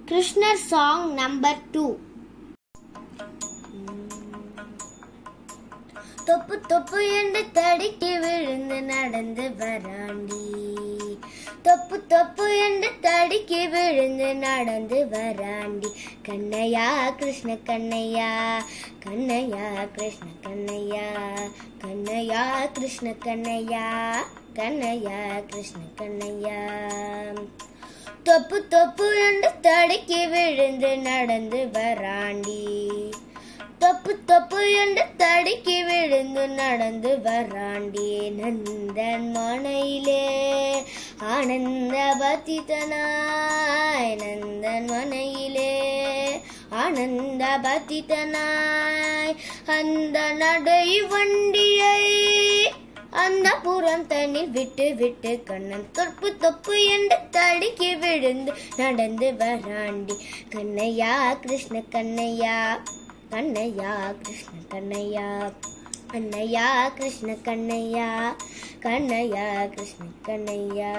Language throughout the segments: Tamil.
Krishna song number two. தொப்பு தொப்பு என்று தடுக்கி விழுந்து நடந்து வராண்டி தொப்பு தொப்பு என்று தடுக்கி விழுந்து நடந்து வராண்டி கண்ணையா கிருஷ்ண கண்ணையா கண்ணையா கிருஷ்ண கண்ணையா கண்ணையா கிருஷ்ண கண்ணையா கண்ணையா கிருஷ்ண கண்ணையா தொப்பு தொப்பு என்று தடுக்கி விழுந்து நடந்து வராண்டி தொப்பு தொப்பு என்று தடுக்கி விழுந்து நடந்து வராண்டி நந்தன் மனையிலே ஆனந்த பத்திதனாய் நந்தன் மனையிலே ஆனந்த பத்திதனாய் அந்த நடை வண்டியை அந்த புறம் தண்ணில் விட்டு விட்டு கண்ணன் தொப்பு தொப்பு என்று தடுக்கி விழுந்து நடந்து வராண்டி கண்ணையா கிருஷ்ண கண்ணையா கண்ணையா கிருஷ்ண கண்ணையா கண்ணையா கிருஷ்ண கண்ணையா கண்ணையா கிருஷ்ண கண்ணையா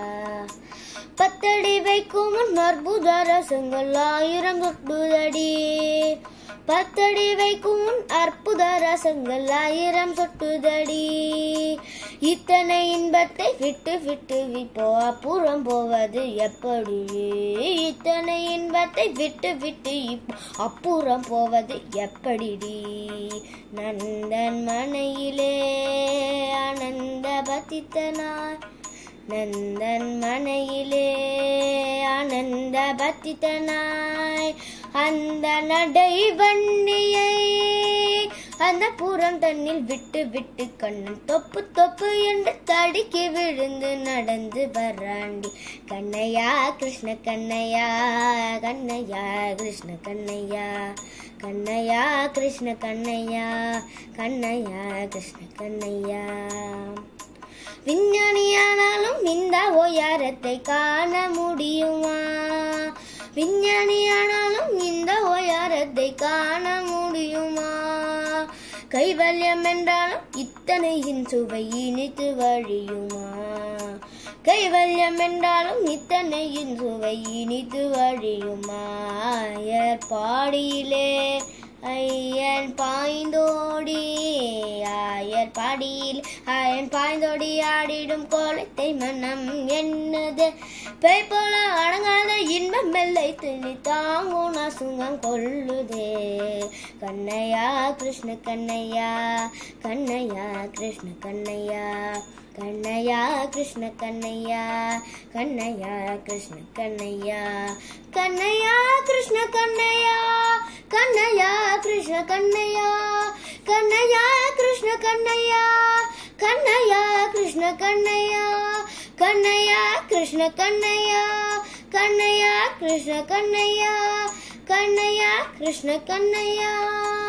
பத்தடி வைக்கும் முன் அற்புத ரசங்கள் ஆயிரம் சொட்டுதடி பத்தடி வைக்கும் முன் அற்புத ரசங்கள் ஆயிரம் சொட்டுதடி இத்தனை இன்பத்தை விட்டு விட்டு இப்போ அப்புறம் போவது எப்படி இத்தனை இன்பத்தை விட்டு விட்டு இப்போ அப்புறம் போவது எப்படிடி நந்தன் மனையிலே ஆனந்த பத்தித்தனாய் நந்தன் மனையிலே ஆனந்த பத்தித்தனாய் அந்த நடை வண்டியை அந்த புறம் தண்ணில் விட்டு விட்டு கண்ணன் தொப்பு தொப்பு என்று தடுக்கி விழுந்து நடந்து வராண்டி கண்ணையா கிருஷ்ண கண்ணையா கண்ணையா கிருஷ்ண கண்ணையா கண்ணையா கிருஷ்ண கண்ணையா கண்ணையா கிருஷ்ண கண்ணையா விஞ்ஞானியானாலும் இந்த ஓயாரத்தை காண முடியுமா விஞ்ஞானியானாலும் இந்த ஓயாரத்தை காண முடியுமா கைவல்யம் என்றாலும் இத்தனையின் சுவை இனித்து வழியுமா கைவல்யம் என்றாலும் இத்தனையின் சுவை இனித்து வழியுமா ஏற்பாடியிலே ஐயன் பாய்ந்தோடி ஆயர் பாடியில் ஆயன் பாய்ந்தோடி ஆடிடும் கோலத்தை மனம் என்னது பேய் போல அடங்காத இன்பம் மெல்லை திணி தாங்கும் அசுங்கம் கொள்ளுதே கண்ணையா கிருஷ்ண கண்ணையா கண்ணையா கிருஷ்ண கண்ணையா கண்ணையா கிருஷ்ண கண்ணையா கண்ணையா கிருஷ்ண கண்ணையா கண்ணையா கிருஷ்ண கண்ணையா கண்ணையா கிருஷ்ண கண்ணையா கண்ணையா கிருஷ்ண கண்ணையா கண்ணையா கிருஷ்ண கண்ணையா கண்ணையா கிருஷ்ண கண்ணையா கண்ணையா கிருஷ்ண கண்ணையா கண்ணையா கிருஷ்ண கண்ணையா